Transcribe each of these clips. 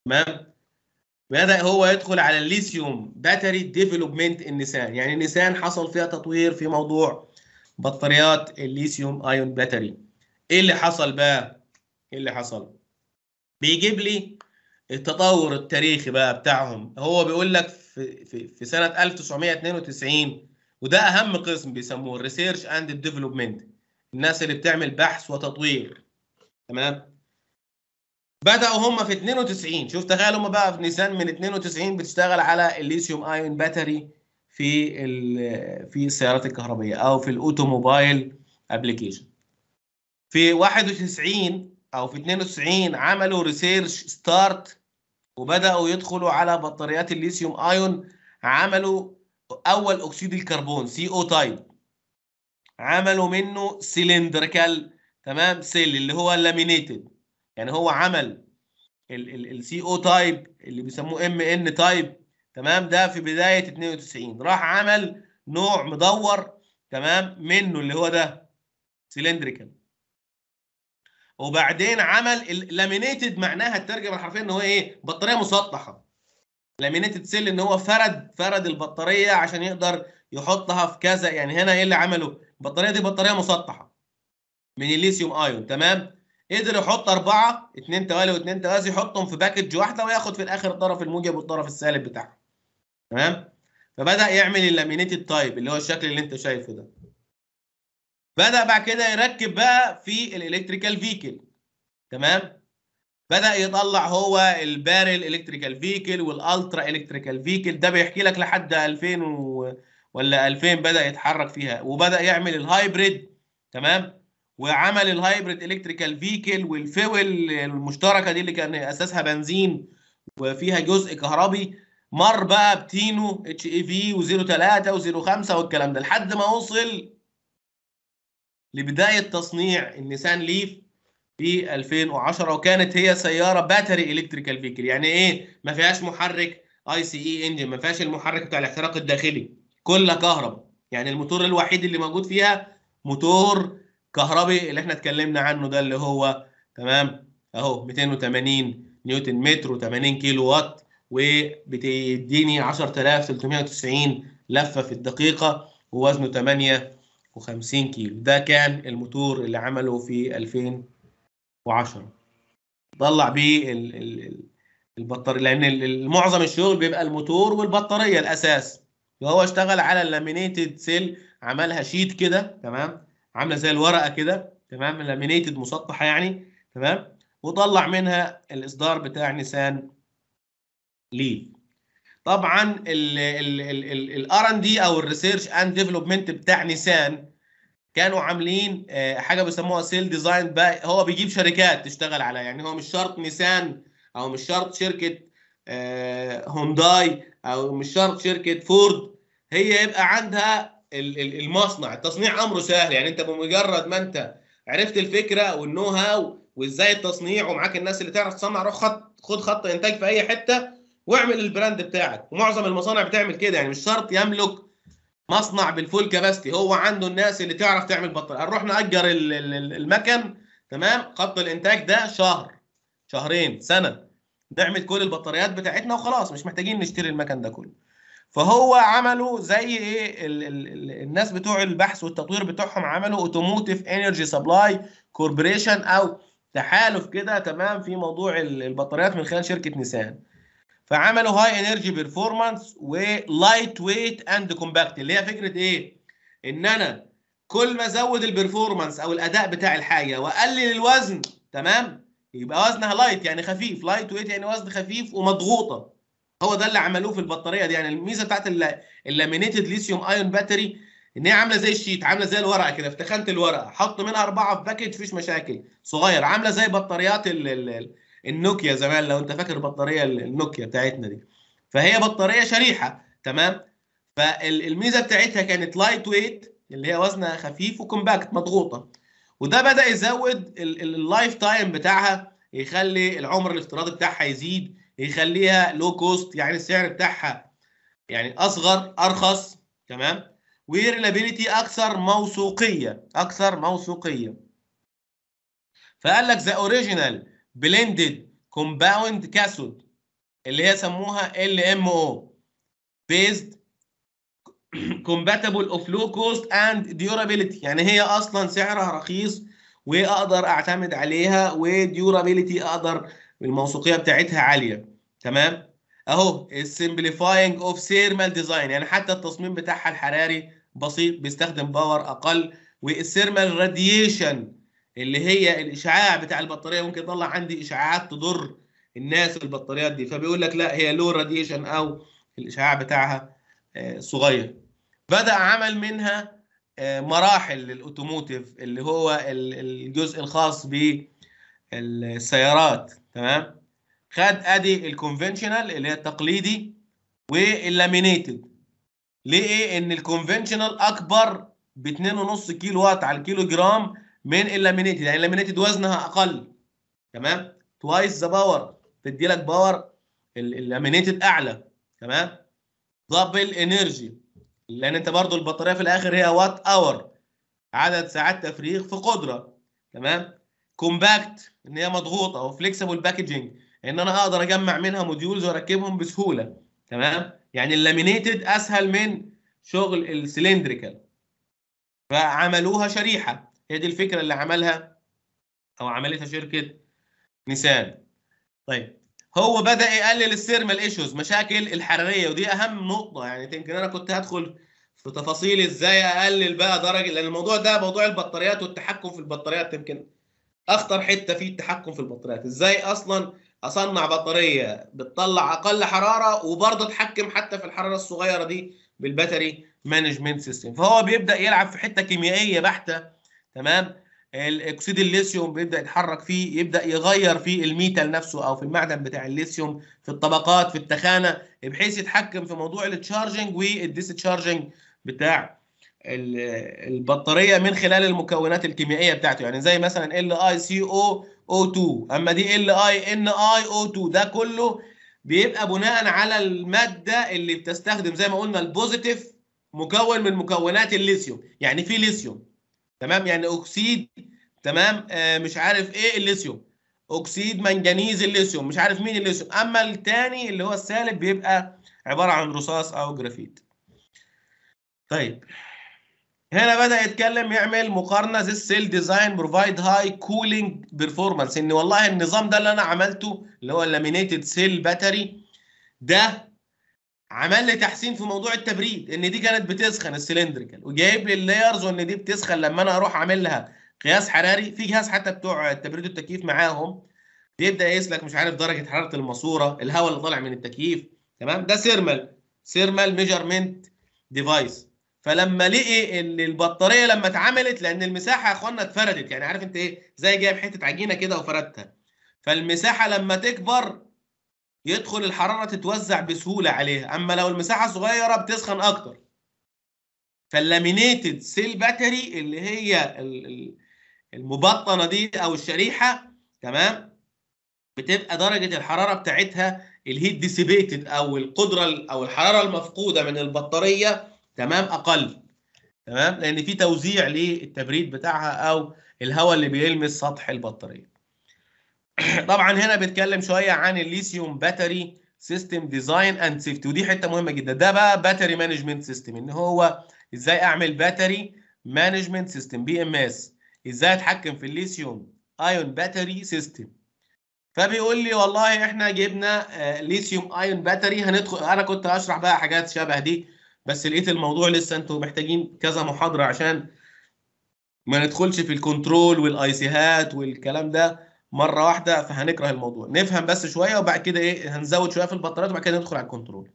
تمام بدأ هو يدخل على الليثيوم باتري ديفلوبمنت النيسان يعني النيسان حصل فيها تطوير في موضوع بطاريات الليثيوم ايون باتري ايه اللي حصل بقى ايه اللي حصل بيجيب لي التطور التاريخي بقى بتاعهم هو بيقول لك في في, في سنه 1992 وده اهم قسم بيسموه الريسيرش اند الديفلوبمنت الناس اللي بتعمل بحث وتطوير تمام بداوا هم في 92 شوف تخيل هم بقى في نيسان من 92 بتشتغل على الليثيوم ايون باتري في في السيارات الكهربائيه او في الاوتوموبايل ابلكيشن في 91 او في 92 عملوا ريسيرش ستارت وبداوا يدخلوا على بطاريات الليثيوم ايون عملوا اول اكسيد الكربون سي او تايب عملوا منه سيلندريكال تمام سيل اللي هو لامينيتد يعني هو عمل السي او تايب اللي بيسموه ام ان تايب تمام ده في بدايه 92 راح عمل نوع مدور تمام منه اللي هو ده سيلندريكال وبعدين عمل اللامينيتد معناها الترجمه الحرفيه ان هو ايه بطاريه مسطحه لامينيتد سيل ان هو فرد فرد البطاريه عشان يقدر يحطها في كذا يعني هنا ايه اللي عمله البطاريه دي بطاريه مسطحه من الليثيوم ايون تمام قدر يحط اربعه اثنين توالي واثنين توازي يحطهم في باكج واحده وياخد في الاخر الطرف الموجب والطرف السالب بتاعها تمام فبدا يعمل اللامينيتد تايب اللي هو الشكل اللي انت شايفه ده بدا بعد كده يركب بقى في الالكتريكال فيكل تمام بدا يطلع هو البارل الكتريكال فيكل والالترا الكتريكال فيكل ده بيحكي لك لحد 2000 و... ولا 2000 بدا يتحرك فيها وبدا يعمل الهايبريد تمام وعمل الهايبريد الكتريكال فيكل والفيول المشتركه دي اللي كان اساسها بنزين وفيها جزء كهربي مر بقى بتينو اتش اي في و03 و05 والكلام ده لحد ما وصل لبدايه تصنيع النيسان ليف في 2010 وكانت هي سياره باتري الكتريكال فيكل يعني ايه ما فيهاش محرك اي سي اي انجن ما فيهاش المحرك بتاع الاحتراق الداخلي كلها كهرباء يعني الموتور الوحيد اللي موجود فيها موتور كهربي اللي احنا اتكلمنا عنه ده اللي هو تمام اهو 280 نيوتن متر و80 كيلو وات وبتديني 10390 لفه في الدقيقه ووزنه 58 كيلو ده كان الموتور اللي عمله في 2010 طلع بيه البطاريه لان معظم الشغل بيبقى الموتور والبطاريه الاساس وهو اشتغل على اللامينيتد سيل عملها شيت كده تمام عامله زي الورقه كده تمام لامينيتد مسطحه يعني تمام وطلع منها الاصدار بتاع نيسان ليف طبعا الار ان دي او الريسيرش اند ديفلوبمنت بتاع نيسان كانوا عاملين حاجه بيسموها سيل ديزاين بقى هو بيجيب شركات تشتغل عليها يعني هو مش شرط نيسان او مش شرط شركه هونداي او مش شرط شركه فورد هي يبقى عندها المصنع التصنيع امره سهل يعني انت بمجرد ما انت عرفت الفكره والنو هاو وازاي التصنيع ومعاك الناس اللي تعرف تصنع روح خط خد خط انتاج في اي حته واعمل البراند بتاعك ومعظم المصانع بتعمل كده يعني مش شرط يملك مصنع بالفول كباستي هو عنده الناس اللي تعرف تعمل بطاريه نروح ناجر المكن تمام خط الانتاج ده شهر شهرين سنه نعمل كل البطاريات بتاعتنا وخلاص مش محتاجين نشتري المكن ده كله فهو عملوا زي ايه ال ال الناس بتوع البحث والتطوير بتوعهم عملوا اوتوموتيف انرجي سبلاي كوربوريشن او تحالف كده تمام في موضوع البطاريات من خلال شركه نيسان فعملوا هاي انرجي بيرفورمانس ولايت ويت اند كومباكت اللي هي فكره ايه ان انا كل ما ازود البرفورمانس او الاداء بتاع الحاجه واقلل الوزن تمام يبقى وزنها لايت يعني خفيف لايت ويت يعني وزن خفيف ومضغوطه هو ده اللي عملوه في البطاريه دي يعني الميزه بتاعت اللامينيتد ليثيوم ايون باتري ان هي عامله زي الشيت عامله زي الورقه كده افتخنت الورقه حط منها اربعه في باكج مفيش مشاكل صغير عامله زي بطاريات ال ال النوكيا زمان لو انت فاكر البطاريه النوكيا بتاعتنا دي فهي بطاريه شريحه تمام فالميزه بتاعتها كانت لايت ويت اللي هي وزنها خفيف وكومباكت مضغوطه وده بدا يزود اللايف تايم بتاعها يخلي العمر الافتراضي بتاعها يزيد يخليها لو كوست يعني السعر بتاعها يعني اصغر ارخص تمام وريلابيليتي اكثر موثوقيه اكثر موثوقيه فقال لك ذا اوريجينال بلندد كومباوند كاثود اللي هي سموها ال ام او بيزد compatible of low cost and durability يعني هي اصلا سعرها رخيص واقدر اعتمد عليها وديورابيلتي اقدر الموثوقيه بتاعتها عاليه تمام اهو السمبليفاينج اوف سيرمال ديزاين يعني حتى التصميم بتاعها الحراري بسيط بيستخدم باور اقل والسيرمال راديشن اللي هي الاشعاع بتاع البطاريه ممكن يطلع عندي اشعاعات تضر الناس البطاريات دي فبيقول لك لا هي لو راديشن او الاشعاع بتاعها صغير بدا عمل منها مراحل للاوتوموتيف اللي هو الجزء الخاص بالسيارات تمام خد ادي الكونفنشنال اللي هي التقليدي واللامينيتد ليه ايه ان الكونفنشنال اكبر ب 2.5 كيلو وات على الكيلو جرام من اللامينيتد يعني اللامينيتد وزنها اقل تمام توايس ذا باور تدي لك باور اللامينيتد اعلى تمام دبل انرجي لان انت برضو البطاريه في الاخر هي وات اور عدد ساعات تفريغ في قدره تمام كومباكت ان هي مضغوطه وفليكسبل باكجينج ان انا اقدر اجمع منها موديولز واركبهم بسهوله تمام يعني اللامينيتد اسهل من شغل السلندريكال فعملوها شريحه هي دي الفكره اللي عملها او عملتها شركه نيسان طيب هو بدا يقلل السيرمال ايشوز مشاكل الحراريه ودي اهم نقطه يعني يمكن انا كنت هدخل في تفاصيل ازاي اقلل بقى درجه لان الموضوع ده موضوع البطاريات والتحكم في البطاريات يمكن اخطر حته فيه التحكم في البطاريات ازاي اصلا اصنع بطاريه بتطلع اقل حراره وبرضه اتحكم حتى في الحراره الصغيره دي بالباتري مانجمنت سيستم فهو بيبدا يلعب في حته كيميائيه بحته تمام الاكسيد الليثيوم بيبدا يتحرك فيه يبدا يغير في الميتال نفسه او في المعدن بتاع الليثيوم في الطبقات في التخانه بحيث يتحكم في موضوع التشارجنج والديستشارجنج بتاع البطاريه من خلال المكونات الكيميائيه بتاعته يعني زي مثلا ال اي سي او او 2 اما دي ال اي ان اي او 2 ده كله بيبقى بناء على الماده اللي بتستخدم زي ما قلنا البوزيتيف مكون من مكونات الليثيوم يعني في ليثيوم تمام يعني اكسيد تمام آه مش عارف ايه الليثيوم اكسيد منجنيز الليثيوم مش عارف مين الليثيوم اما الثاني اللي هو السالب بيبقى عباره عن رصاص او جرافيت طيب هنا بدا يتكلم يعمل مقارنه زي السيل ديزاين بروفايد هاي كولينج بيرفورمانس ان والله النظام ده اللي انا عملته اللي هو اللامينيتد سيل باتري ده عمل لي تحسين في موضوع التبريد ان دي كانت بتسخن السلندريكال وجايب لي اللايرز وان دي بتسخن لما انا اروح اعمل لها قياس حراري في جهاز حتى بتوع التبريد والتكييف معاهم بيبدا يقيس لك مش عارف درجه حراره الماسوره الهواء اللي طالع من التكييف تمام ده سيرمال سيرمال ميجرمنت ديفايس فلما لقي ان البطاريه لما اتعملت لان المساحه يا اخوانا اتفردت يعني عارف انت ايه زي جايب حته عجينه كده وفردتها فالمساحه لما تكبر يدخل الحراره تتوزع بسهوله عليها اما لو المساحه صغيره بتسخن اكتر فاللامينيتد سيل باتري اللي هي المبطنه دي او الشريحه تمام بتبقى درجه الحراره بتاعتها الهيت ديسيبيتد او القدره او الحراره المفقوده من البطاريه تمام اقل تمام لان في توزيع للتبريد بتاعها او الهواء اللي بيلمس سطح البطاريه طبعا هنا بيتكلم شويه عن الليثيوم باتري سيستم ديزاين اند سيفتي ودي حته مهمه جدا ده بقى باتري مانجمنت سيستم ان هو ازاي اعمل باتري مانجمنت سيستم بي ام اس ازاي اتحكم في الليثيوم ايون باتري سيستم فبيقول لي والله احنا جبنا ليثيوم ايون باتري هندخل انا كنت اشرح بقى حاجات شبه دي بس لقيت الموضوع لسه انتوا محتاجين كذا محاضره عشان ما ندخلش في الكنترول والايسيهات والكلام ده مره واحده فهنكره الموضوع نفهم بس شويه وبعد كده ايه هنزود شويه في البطاريات وبعد كده ندخل على الكنترول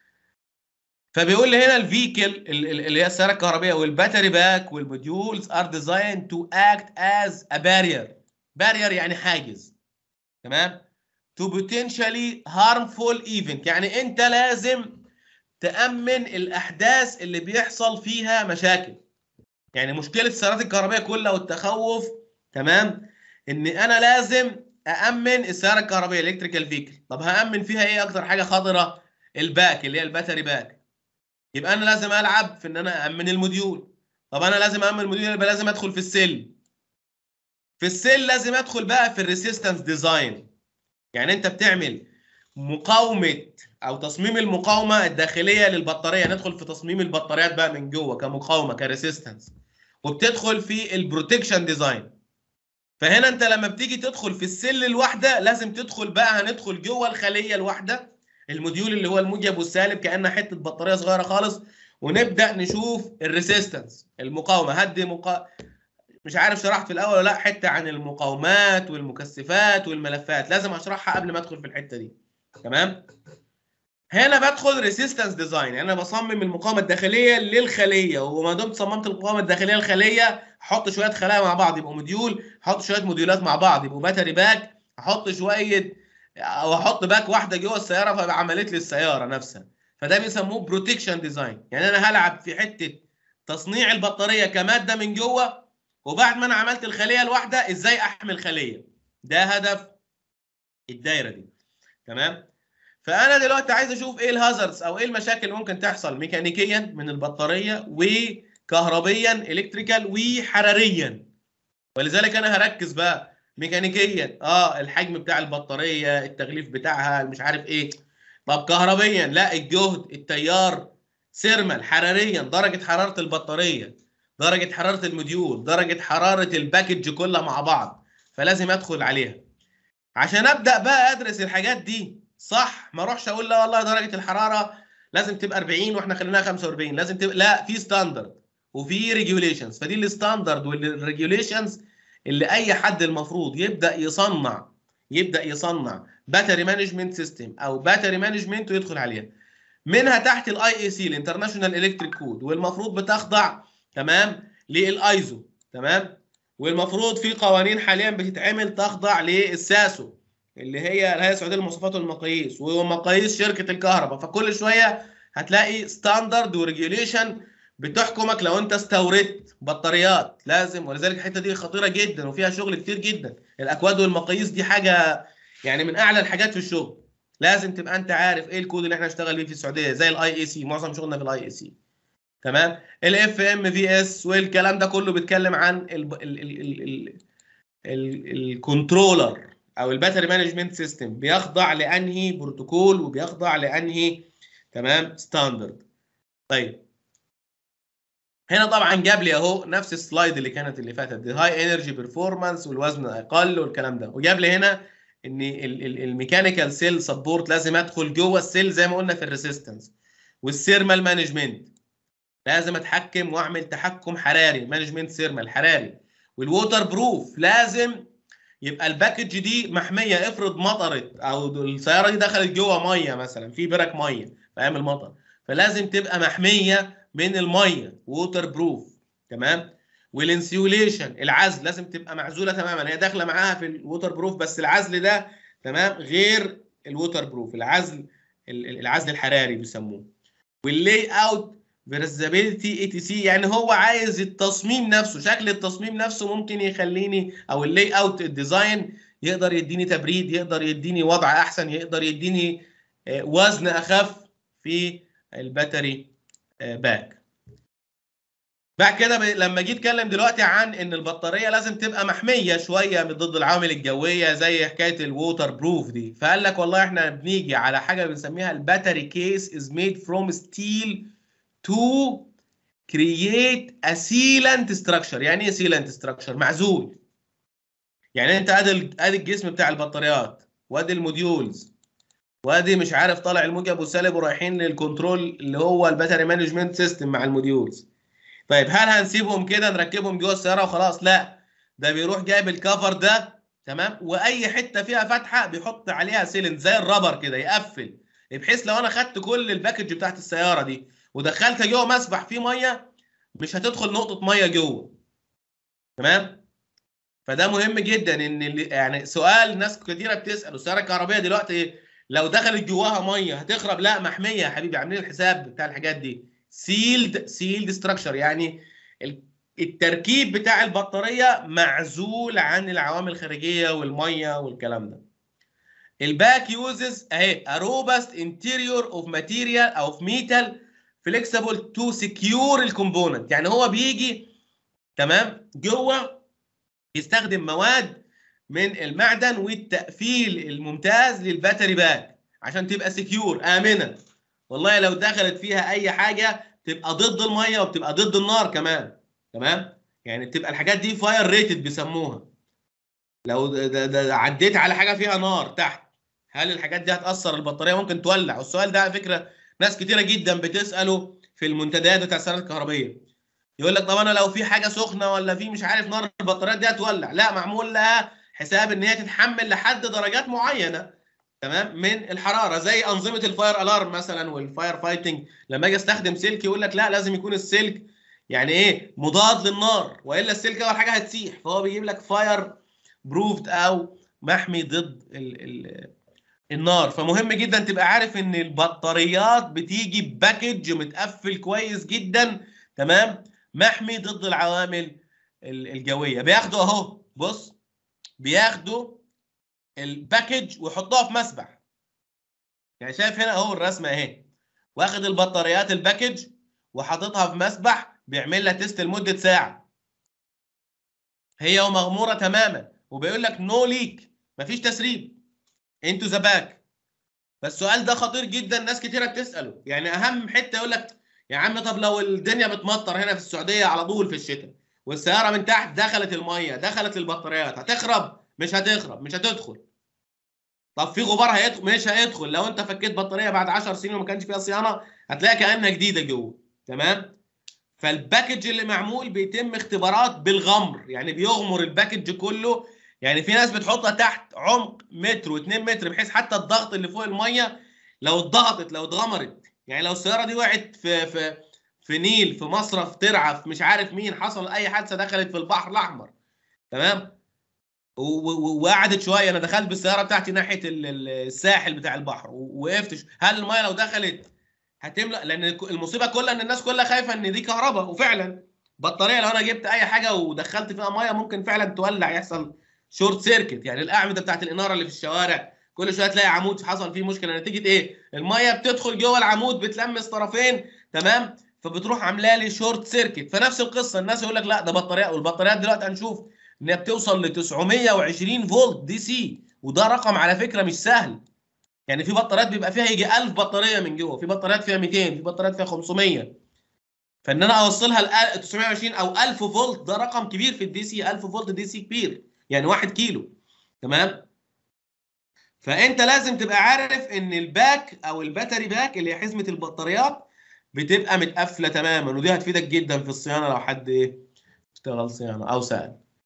فبيقول لي هنا الفيكل اللي هي السياره الكهربائيه والباتري باك والموديولز ار ديزاين تو اكت از ا بارير بارير يعني حاجز تمام تو بوتنشالي هارمفول ايفنت يعني انت لازم تامن الاحداث اللي بيحصل فيها مشاكل يعني مشكله السيارات الكهربائيه كلها والتخوف تمام ان انا لازم اامن السياره الكهربائيه الكتريكال فيكل طب هامن فيها ايه اكتر حاجه خطره الباك اللي هي الباتري باك يبقى انا لازم العب في ان انا امن الموديول طب انا لازم امن الموديول يبقى لازم ادخل في السيل في السيل لازم ادخل بقى في الريسيستنس ديزاين يعني انت بتعمل مقاومه او تصميم المقاومه الداخليه للبطاريه ندخل في تصميم البطاريات بقى من جوه كمقاومه كريسيستنس وبتدخل في البروتكشن ديزاين فهنا انت لما بتيجي تدخل في السل الواحده لازم تدخل بقى هندخل جوه الخليه الواحده الموديول اللي هو الموجب والسالب كانها حته بطاريه صغيره خالص ونبدا نشوف الريسيستنس المقاومه هدي مقا... مش عارف شرحت في الاول ولا لا حته عن المقاومات والمكثفات والملفات لازم اشرحها قبل ما ادخل في الحته دي تمام هنا بدخل ريسيستنس ديزاين يعني انا بصمم المقاومه الداخليه للخليه وما دمت صممت المقاومه الداخليه للخليه احط شويه خلايا مع بعض يبقوا موديول احط شويه موديولات مع بعض يبقوا باتري باك احط شويه او احط باك واحده جوه السياره فيبقى عملت لي السياره نفسها فده بيسموه بروتكشن ديزاين يعني انا هلعب في حته تصنيع البطاريه كماده من جوه وبعد ما انا عملت الخليه الواحده ازاي احمي الخليه ده هدف الدايره دي تمام فانا دلوقتي عايز اشوف ايه الهازاردز او ايه المشاكل اللي ممكن تحصل ميكانيكيا من البطاريه وكهربيا الكتريكال وحراريا ولذلك انا هركز بقى ميكانيكيا اه الحجم بتاع البطاريه التغليف بتاعها مش عارف ايه طب كهربيا لا الجهد التيار سيرمال حراريا درجه حراره البطاريه درجه حراره الموديول درجه حراره الباكج كلها مع بعض فلازم ادخل عليها عشان ابدا بقى ادرس الحاجات دي صح ما اروحش اقول لا والله درجه الحراره لازم تبقى 40 واحنا خليناها 45 لازم تبقى لا في ستاندرد وفي ريجوليشنز فدي الستاندرد والريجوليشنز اللي اي حد المفروض يبدا يصنع يبدا يصنع باتري مانجمنت سيستم او باتري مانجمنت ويدخل عليها منها تحت الاي اي سي الانترناشونال الكتريك كود والمفروض بتخضع تمام للايزو تمام والمفروض في قوانين حاليا بتتعمل تخضع للساسو اللي هي الهيئه السعوديه للمواصفات والمقاييس ومقاييس شركه الكهرباء فكل شويه هتلاقي ستاندرد وريجوليشن بتحكمك لو انت استوردت بطاريات لازم ولذلك الحته دي خطيره جدا وفيها شغل كتير جدا الاكواد والمقاييس دي حاجه يعني من اعلى الحاجات في الشغل لازم تبقى انت عارف ايه الكود اللي احنا نشتغل بيه في السعوديه زي الاي اي سي معظم شغلنا في الاي اي سي تمام الاف ام في اس والكلام ده كله بيتكلم عن الكنترولر او الباتري مانجمنت سيستم بيخضع لانهي بروتوكول وبيخضع لانهي تمام ستاندرد طيب هنا طبعا جاب لي اهو نفس السلايد اللي كانت اللي فاتت دي هاي انرجي بيرفورمانس والوزن اقل والكلام ده وجاب لي هنا ان الميكانيكال سيل سبورت لازم ادخل جوه السيل زي ما قلنا في الريسيستنس والسيرمال مانجمنت لازم اتحكم واعمل تحكم حراري مانجمنت سيرمال حراري والووتر بروف لازم يبقى الباكج دي محميه افرض مطرت او السياره دي دخلت جوه ميه مثلا في برك ميه في ايام المطر فلازم تبقى محميه من الميه ووتر بروف تمام والانسيوليشن العزل لازم تبقى معزوله تماما هي داخله معاها في الووتر بروف بس العزل ده تمام غير الووتر بروف العزل العزل الحراري بيسموه واللاي اوت فيرسابيلتي اي تي سي يعني هو عايز التصميم نفسه شكل التصميم نفسه ممكن يخليني او اللاي اوت الديزاين يقدر يديني تبريد يقدر يديني وضع احسن يقدر يديني وزن اخف في الباتري باك بعد كده لما جيت اتكلم دلوقتي عن ان البطاريه لازم تبقى محميه شويه من ضد العوامل الجويه زي حكايه الووتر بروف دي فقال لك والله احنا بنيجي على حاجه بنسميها الباتري كيس از ميد فروم ستيل تو create a sealant structure يعني ايه sealant structure معزول يعني انت ادي ادي الجسم بتاع البطاريات وادي الموديولز وادي مش عارف طالع الموجب والسالب ورايحين للكنترول اللي هو الباتري مانجمنت سيستم مع الموديولز طيب هل هنسيبهم كده نركبهم جوه السياره وخلاص لا ده بيروح جايب الكفر ده تمام واي حته فيها فتحه بيحط عليها سيلند زي الرابر كده يقفل بحيث لو انا خدت كل الباكج بتاعت السياره دي ودخلتها جوه مسبح فيه ميه مش هتدخل نقطه ميه جوه تمام فده مهم جدا ان يعني سؤال ناس كتيره بتسال السياره الكهربائيه دلوقتي لو دخلت جواها ميه هتخرب لا محميه يا حبيبي عاملين الحساب بتاع الحاجات دي سيلد سيلد ستراكشر يعني التركيب بتاع البطاريه معزول عن العوامل الخارجيه والميه والكلام ده الباك يوزز اهي روبست انتيريور اوف ماتيريال او اوف ميتال فليكسبل تو سكيور الكومبوننت يعني هو بيجي تمام جوه يستخدم مواد من المعدن والتقفيل الممتاز للباتري باك عشان تبقى سكيور امنه والله لو دخلت فيها اي حاجه تبقى ضد الميه وبتبقى ضد النار كمان تمام يعني تبقى الحاجات دي فاير ريتد بيسموها لو د- د- د- عديت على حاجه فيها نار تحت هل الحاجات دي هتاثر البطاريه ممكن تولع والسؤال ده على فكره ناس كتيره جدا بتساله في المنتديات بتاع السيارات الكهربائيه يقول لك طب انا لو في حاجه سخنه ولا في مش عارف نار البطاريات دي هتولع لا معمول لها حساب ان هي تتحمل لحد درجات معينه تمام من الحراره زي انظمه الفاير الارم مثلا والفاير فايتنج لما اجي استخدم سلك يقول لك لا لازم يكون السلك يعني ايه مضاد للنار والا السلك اول حاجه هتسيح فهو بيجيب لك فاير بروفد او محمي ضد ال ال النار فمهم جدا تبقى عارف ان البطاريات بتيجي بباكج متقفل كويس جدا تمام محمي ضد العوامل ال- الجويه بياخدوا اهو بص بياخدوا الباكج ويحطوها في مسبح يعني شايف هنا اهو الرسمه اهي واخد البطاريات الباكج وحاططها في مسبح بيعمل لها تيست لمده ساعه هي ومغموره تماما وبيقول لك نو ليك مفيش تسريب انتو ذا باك فالسؤال ده خطير جدا ناس كتيره بتساله يعني اهم حته يقول لك يا عم طب لو الدنيا بتمطر هنا في السعوديه على طول في الشتاء والسياره من تحت دخلت الميه دخلت البطاريات هتخرب مش هتخرب مش هتدخل طب في غبار هيدخل مش هيدخل لو انت فكيت بطاريه بعد 10 سنين وما كانش فيها صيانه هتلاقيها كانها جديده جوه تمام فالباكج اللي معمول بيتم اختبارات بالغمر يعني بيغمر الباكج كله يعني في ناس بتحطها تحت عمق متر و2 متر بحيث حتى الضغط اللي فوق الميه لو اتضغطت لو اتغمرت يعني لو السياره دي وقعت في في في نيل في مصرف ترعه في مش عارف مين حصل اي حادثه دخلت في البحر الاحمر تمام و- و- وقعدت شويه انا دخلت بالسياره بتاعتي ناحيه ال- ال- الساحل بتاع البحر ووقفت ش- هل الميه لو دخلت هتملى لان الك- المصيبه كلها ان الناس كلها خايفه ان دي كهرباء وفعلا بطاريه لو انا جبت اي حاجه ودخلت فيها ميه ممكن فعلا تولع يحصل شورت سيركت يعني الاعمده بتاعت الاناره اللي في الشوارع كل شويه تلاقي عمود حصل فيه مشكله نتيجه ايه الميه بتدخل جوه العمود بتلمس طرفين تمام فبتروح عامله لي شورت سيركت فنفس القصه الناس يقول لك لا ده بطاريه والبطاريات دلوقتي هنشوف ان هي بتوصل ل 920 فولت دي سي وده رقم على فكره مش سهل يعني في بطاريات بيبقى فيها يجي 1000 بطاريه من جوه في بطاريات فيها 200 في بطاريات فيها 500 فان انا اوصلها ل 920 او 1000 فولت ده رقم كبير في الدي سي 1000 فولت دي سي كبير يعني 1 كيلو تمام فانت لازم تبقى عارف ان الباك او الباتري باك اللي هي حزمه البطاريات بتبقى متقفله تماما ودي هتفيدك جدا في الصيانه لو حد ايه اشتغل صيانه او سال